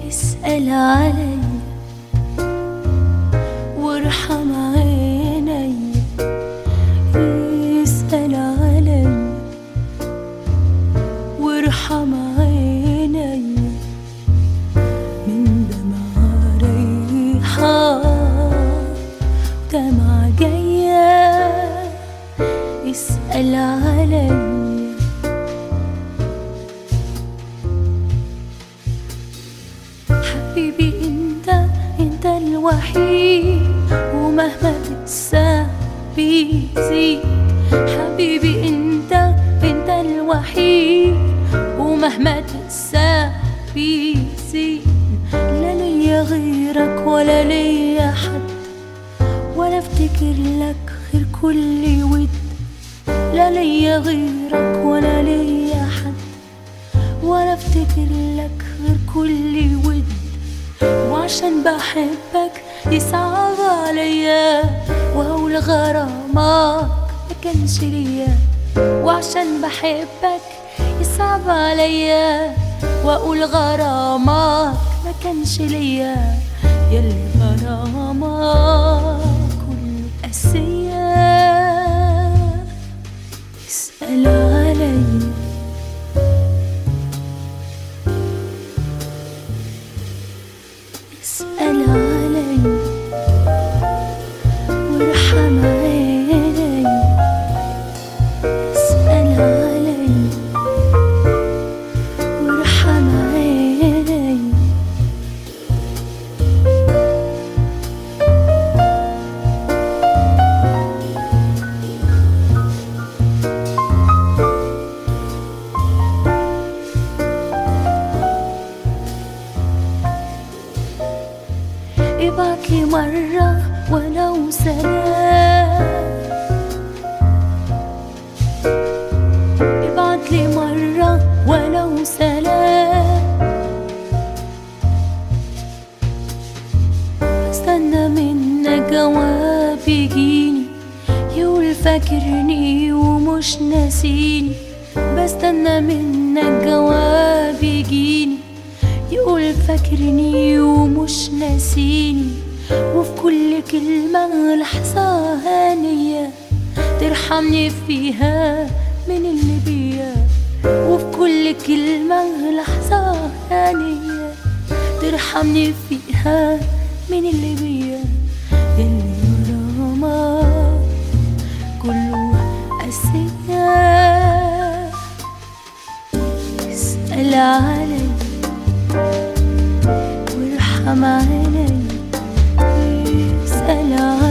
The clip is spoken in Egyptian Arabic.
اسأل علي وارحم عيني اسأل علي وارحم عيني من دمع ريحان ودمع جاية اسأل علي حبيبي انت انت الوحيد ومهما تنسى بيزيد حبيبي انت انت الوحيد ومهما تنسى بيزيد لا ليا غيرك ولا ليا حد ولا افتكر لك غير كل ود لا ليا غيرك ولا ليا حد ولا افتكر لك غير كل ود وعشان بحبك يصعب عليا وهول غرامك ما كانش ليا وعشان بحبك يصعب عليا واقول غرامك ما كانش ليا يلي غرامك كله قاسية اسأل عليا اسأل علي وارحم عيني اسأل علي وارحم عيني ابعت لي مرة ولو سلام ابعت لي مرة ولو سلام استنى منك جواب يجيني يقول فاكرني ومش ناسيني بستنى منك جواب يجيني يقول فاكرني ومش ناسيني وفي كل كلمة لحظة هانية ترحمني فيها من اللي بيا وفي كل كلمة لحظة هانية ترحمني فيها من اللي بيا اللي غرامك كله قاسية اسأل علي وارحم عيني اسأل